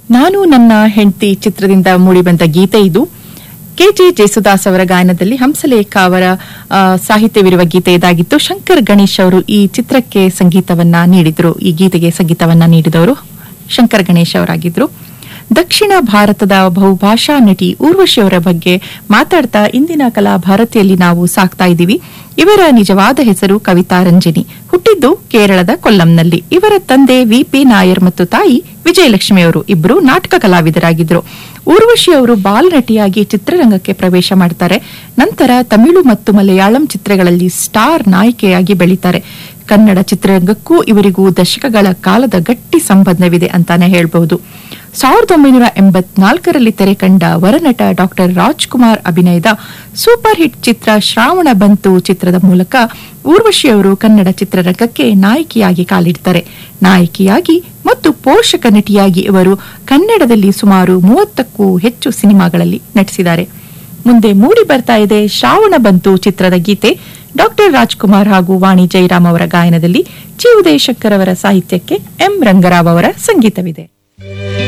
ನಾನು ನನ್ನ ಹೆಂಡತಿ ಚಿತ್ರದಿಂದ ಮೂಡಿಬಂದ ಗೀತೆ ಇದು ಕೆಜೆ ಜೇಸುದಾಸ್ ಅವರ ಗಾಯನದಲ್ಲಿ ಹಂಸಲೇಖ ಅವರ ಆ, ಸಾಹಿತ್ಯವಿರುವ ಗೀತೆ ಇದಾಗಿತ್ತು ಶಂಕರ್ ಗಣೇಶ್ ಅವರು ಈ ಚಿತ್ರಕ್ಕೆ ಸಂಗೀತವನ್ನ ನೀಡಿದ್ರು ಈ ಗೀತೆಗೆ ಸಂಗೀತವನ್ನ ನೀಡಿದವರು ಶಂಕರ್ ಗಣೇಶ್ ಅವರಾಗಿದ್ರು ದಕ್ಷಿಣ ಭಾರತದ ಬಹುಭಾಷಾ ನಟಿ ಊರ್ವಶಿ ಅವರ ಬಗ್ಗೆ ಮಾತಾಡ್ತಾ ಇಂದಿನ ಕಲಾ ಭಾರತಿಯಲ್ಲಿ ನಾವು ಸಾಕ್ತಾ ಇದ್ದೀವಿ ಇವರ ನಿಜವಾದ ಹೆಸರು ಕವಿತಾ ರಂಜನಿ ಹುಟ್ಟಿದ್ದು ಕೇರಳದ ಕೊಲ್ಲಂನಲ್ಲಿ ಇವರ ತಂದೆ ವಿಪಿ ನಾಯರ್ ಮತ್ತು ತಾಯಿ ವಿಜಯಲಕ್ಷ್ಮಿ ಅವರು ಇಬ್ಬರು ನಾಟಕ ಕಲಾವಿದರಾಗಿದ್ದರು ಊರ್ವಶಿ ಅವರು ಬಾಲನಟಿಯಾಗಿ ಚಿತ್ರರಂಗಕ್ಕೆ ಪ್ರವೇಶ ಮಾಡ್ತಾರೆ ನಂತರ ತಮಿಳು ಮತ್ತು ಮಲಯಾಳಂ ಚಿತ್ರಗಳಲ್ಲಿ ಸ್ಟಾರ್ ನಾಯಕಿಯಾಗಿ ಬೆಳೀತಾರೆ ಕನ್ನಡ ಚಿತ್ರರಂಗಕ್ಕೂ ಇವರಿಗೂ ದಶಕಗಳ ಕಾಲದ ಗಟ್ಟಿ ಸಂಬಂಧವಿದೆ ಅಂತಾನೆ ಹೇಳ್ಬಹುದು ಸಾವಿರದ ಒಂಬೈನೂರ ಎಂಬತ್ನಾಲ್ಕರಲ್ಲಿ ತೆರೆ ಕಂಡ ವರನಟ ಡಾಕ್ಟರ್ ರಾಜ್ಕುಮಾರ್ ಅಭಿನಯದ ಸೂಪರ್ ಹಿಟ್ ಚಿತ್ರ ಶ್ರಾವಣ ಬಂತು ಚಿತ್ರದ ಮೂಲಕ ಊರ್ವಶಿ ಅವರು ಕನ್ನಡ ಚಿತ್ರರಂಗಕ್ಕೆ ನಾಯಕಿಯಾಗಿ ಕಾಲಿಡ್ತಾರೆ ನಾಯಕಿಯಾಗಿ ಮತ್ತು ಪೋಷಕ ನಟಿಯಾಗಿ ಇವರು ಕನ್ನಡದಲ್ಲಿ ಸುಮಾರು ಮೂವತ್ತಕ್ಕೂ ಹೆಚ್ಚು ಸಿನಿಮಾಗಳಲ್ಲಿ ನಟಿಸಿದ್ದಾರೆ ಮುಂದೆ ಮೂಡಿ ಬರ್ತಾ ಇದೆ ಶ್ರಾವಣ ಬಂತು ಚಿತ್ರದ ಗೀತೆ ಡಾಕ್ಟರ್ ರಾಜ್ಕುಮಾರ್ ಹಾಗೂ ವಾಣಿ ಜೈರಾಮ್ ಅವರ ಗಾಯನದಲ್ಲಿ ಚಿ ಉದಯಶಂಕರ್ ಅವರ ಸಾಹಿತ್ಯಕ್ಕೆ ಎಂ ರಂಗರಾವ್ ಅವರ ಸಂಗೀತವಿದೆ